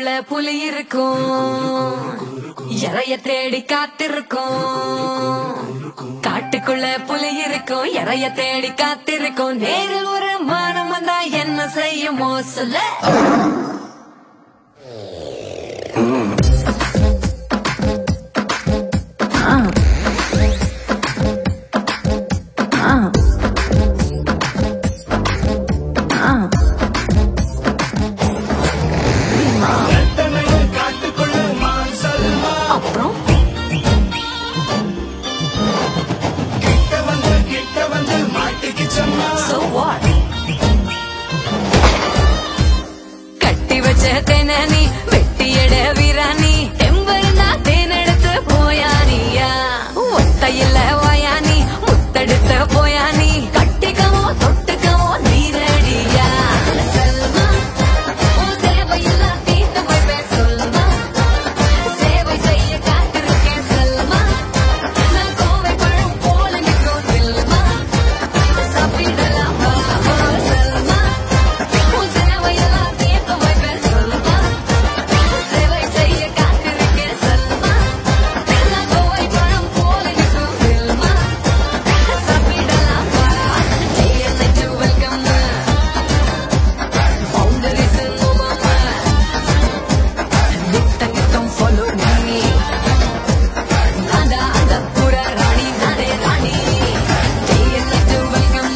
காட்டுக்குள்ள புலி இருக்கும் இறைய தேடி காத்திருக்கும் காட்டுக்குள்ள புலி இருக்கும் இறைய தேடி காத்திருக்கும் நேரில் ஒரு மானம் வந்தா என்ன செய்யுமோ சொல்ல காட்டுக்குள்ள மான்சல்மா அப்புறம் கிட்ட வந்து கிட்ட வந்து மாட்டிக்கிச்சம்மா So what? கட்டி வச்ச தேனி வெட்டி எட வீராணி எம்பருந்தா தேனெடுத்து போயானியா ஒத்தையில வாயானி முத்தெடுத்த போயானி கட்டிக்கவோ தொட்டுக்கவோ நீரடியா செல்வா உன் தேவையெல்லாம் தீர்த்து வைப்பேன் சொல்லுமா சேவை செய்ய காத்திருக்கேன் செல்வமா நான் கோவை பழம் போல நிற்கும் செல்வமா சாப்பிடலாம் வா, வா, செல்வமா. உன் தேவையெல்லாம் தீர்த்து வைப்பேன் செல்வமா. சேவை செய்ய காத்திருக்கேன் செல்வமா. நான் கோவை பழம் போல நிற்கும் செல்வமா. சாப்பிடலாம் வா. TNA to welcome. Boundaries no mama. நித்தம் நித்தம் follow me. அந்த அந்த புற ராணி நானே ராணி TNA to welcome.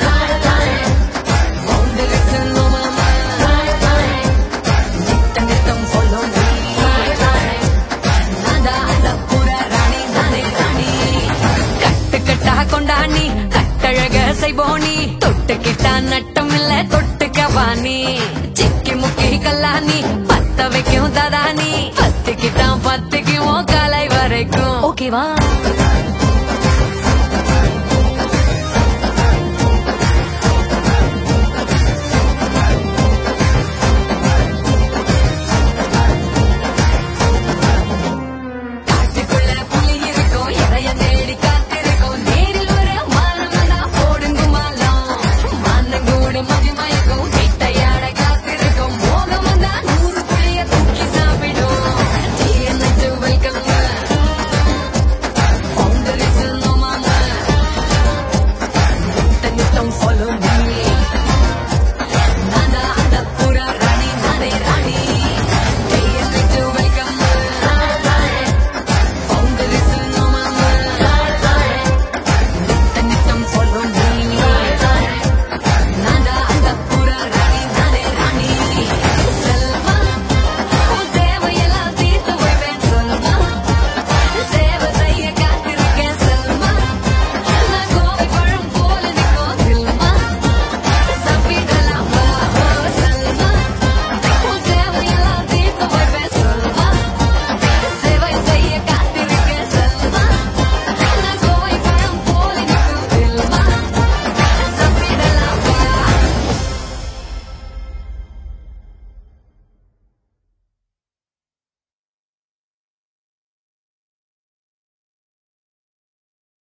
Boundaries no mama. நித்தம் நித்தம் follow me. அந்த அந்த புற ராணி நானே ராணி கட்டு கட்டா கொண்டாணி கட்டழக செய்போனி தொட்டுக்கிட்டா நட்டம் இல்ல தொட்டுக்க வாணி சிக்கி முக்கி கல்லாணி பத்த வைக்கும் ததானி பத்திக்கிட்டான் பத்திக்குவோம் காலை வரைக்கும் ஓகேவா